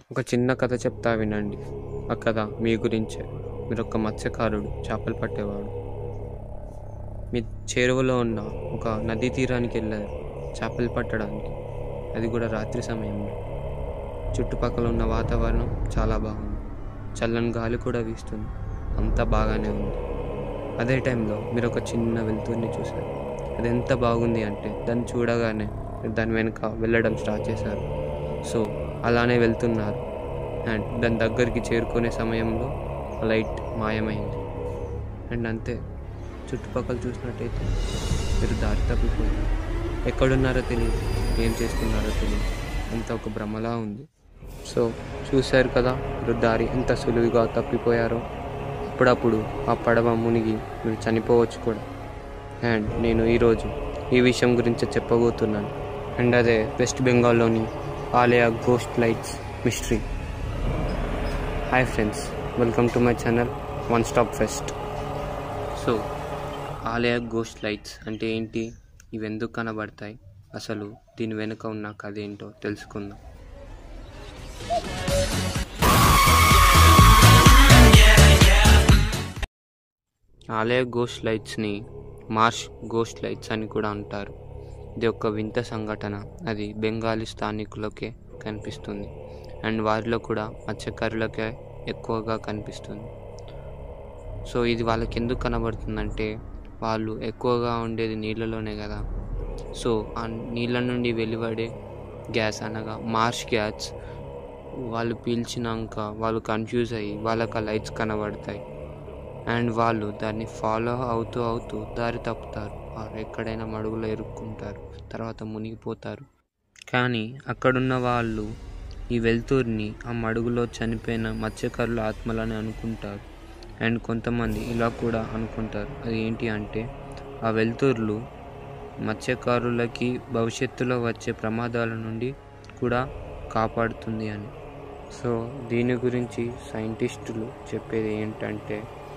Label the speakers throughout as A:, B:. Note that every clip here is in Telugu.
A: ఒక చిన్న కథ చెప్తా వినండి ఆ కథ మీ గురించే మీరు ఒక మత్స్యకారుడు చేపలు పట్టేవాడు మీ చేరువలో ఉన్న ఒక నదీ తీరానికి వెళ్ళారు చేపలు పట్టడానికి అది కూడా రాత్రి సమయంలో చుట్టుపక్కల ఉన్న వాతావరణం చాలా బాగుంది చల్లని గాలి కూడా వీస్తుంది అంతా బాగానే ఉంది అదే టైంలో మీరు ఒక చిన్న వెలుతురిని చూశారు అది ఎంత బాగుంది అంటే దాన్ని చూడగానే మీరు దాని వెనుక వెళ్ళడం స్టార్ట్ చేశారు సో అలానే వెళ్తున్నారు అండ్ దాని దగ్గరికి చేరుకునే సమయంలో ఆ లైట్ మాయమైంది అండ్ అంతే చుట్టుపక్కల చూసినట్టయితే మీరు దారి తప్పిపోయారు ఎక్కడున్నారో తెలియదు ఏం చేస్తున్నారో తెలియదు అంత ఒక భ్రమలా ఉంది సో చూశారు కదా మీరు దారి ఎంత సులువుగా తప్పిపోయారో అప్పుడప్పుడు ఆ పడవ మునిగి మీరు చనిపోవచ్చు కూడా అండ్ నేను ఈరోజు ఈ విషయం గురించి చెప్పబోతున్నాను అండ్ అదే వెస్ట్ బెంగాల్లోని Aleya ghost lights mystery hi friends welcome to my channel one stop fest so Aleya ghost lights అంటే ఏంటి ఇవి ఎందుకు కనబడతాయి అసలు దీని వెనుక ఉన్న కథ ఏంటో తెలుసుకుందాం ఆలయ గోస్ట్ లైట్స్ని మార్ష్ గోస్ట్ లైట్స్ అని కూడా అంటారు ఇది ఒక వింత సంఘటన అది బెంగాలీ స్థానికులకే కనిపిస్తుంది అండ్ వారిలో కూడా మత్స్యకారులకే ఎక్కువగా కనిపిస్తుంది సో ఇది వాళ్ళకి ఎందుకు కనబడుతుందంటే వాళ్ళు ఎక్కువగా ఉండేది నీళ్ళలోనే కదా సో ఆ నీళ్ళ నుండి వెలువడే గ్యాస్ అనగా మార్ష్ గ్యాస్ వాళ్ళు పీల్చినాక వాళ్ళు కన్ఫ్యూజ్ అయ్యి వాళ్ళకి ఆ లైట్స్ కనబడతాయి అండ్ వాళ్ళు దాన్ని ఫాలో అవుతూ అవుతూ దారి తప్పుతారు వారు ఎక్కడైనా మడుగులో ఇరుక్కుంటారు తర్వాత మునిగిపోతారు కానీ అక్కడున్న వాళ్ళు ఈ వెలుతురిని ఆ మడుగులో చనిపోయిన మత్స్యకారుల ఆత్మలని అనుకుంటారు అండ్ కొంతమంది ఇలా కూడా అనుకుంటారు అది ఏంటి అంటే ఆ వెలుతురులు మత్స్యకారులకి భవిష్యత్తులో వచ్చే ప్రమాదాల నుండి కూడా కాపాడుతుంది అని సో దీని గురించి సైంటిస్టులు చెప్పేది ఏంటంటే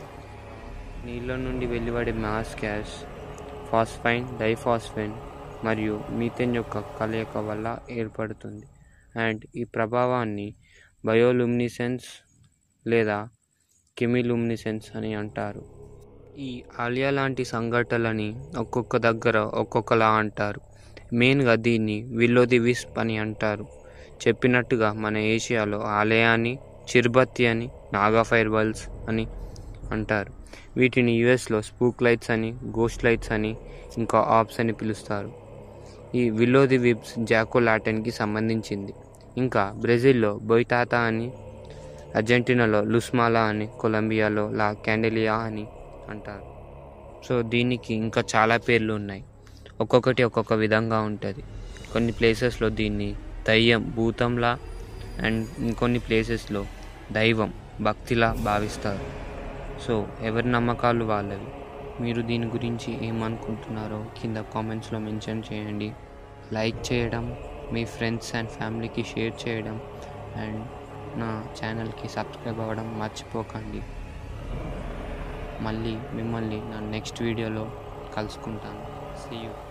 A: నీళ్ళ నుండి వెలువడే మాస్ గ్యాస్ ఫాస్ఫైన్ డైఫాస్ఫైన్ మరియు మీథేన్ యొక్క కలయిక వల్ల ఏర్పడుతుంది అండ్ ఈ ప్రభావాన్ని బయోలుమినిసెన్స్ లేదా కెమిలుమినిసెన్స్ అని అంటారు ఈ ఆలియా లాంటి సంఘటనలని ఒక్కొక్క దగ్గర ఒక్కొక్కలా అంటారు మెయిన్గా దీన్ని విల్లోది విస్ప్ అని అంటారు చెప్పినట్టుగా మన ఏషియాలో ఆలయ అని చిర్బత్తి అని నాగా ఫైర్ బల్స్ అని అంటారు వీటిని యుఎస్లో స్పూక్ లైట్స్ అని గోస్ట్ లైట్స్ అని ఇంకా ఆప్స్ అని పిలుస్తారు ఈ విల్లోది విబ్స్ జాకో లాటన్కి సంబంధించింది ఇంకా బ్రెజిల్లో బొయిటాతా అని అర్జెంటీనాలో లుస్మాలా అని కొలంబియాలో లా క్యాండెలియా అని అంటారు సో దీనికి ఇంకా చాలా పేర్లు ఉన్నాయి ఒక్కొక్కటి ఒక్కొక్క విధంగా ఉంటుంది కొన్ని ప్లేసెస్లో దీన్ని దయ్యం భూతంలా అండ్ ఇంకొన్ని ప్లేసెస్లో దైవం భక్తిలా భావిస్తారు సో ఎవరి నమ్మకాలు వాళ్ళవి మీరు దీని గురించి ఏమనుకుంటున్నారో కింద కామెంట్స్లో మెన్షన్ చేయండి లైక్ చేయడం మీ ఫ్రెండ్స్ అండ్ ఫ్యామిలీకి షేర్ చేయడం అండ్ నా ఛానల్కి సబ్స్క్రైబ్ అవ్వడం మర్చిపోకండి మళ్ళీ మిమ్మల్ని నా నెక్స్ట్ వీడియోలో కలుసుకుంటాను సీ యూ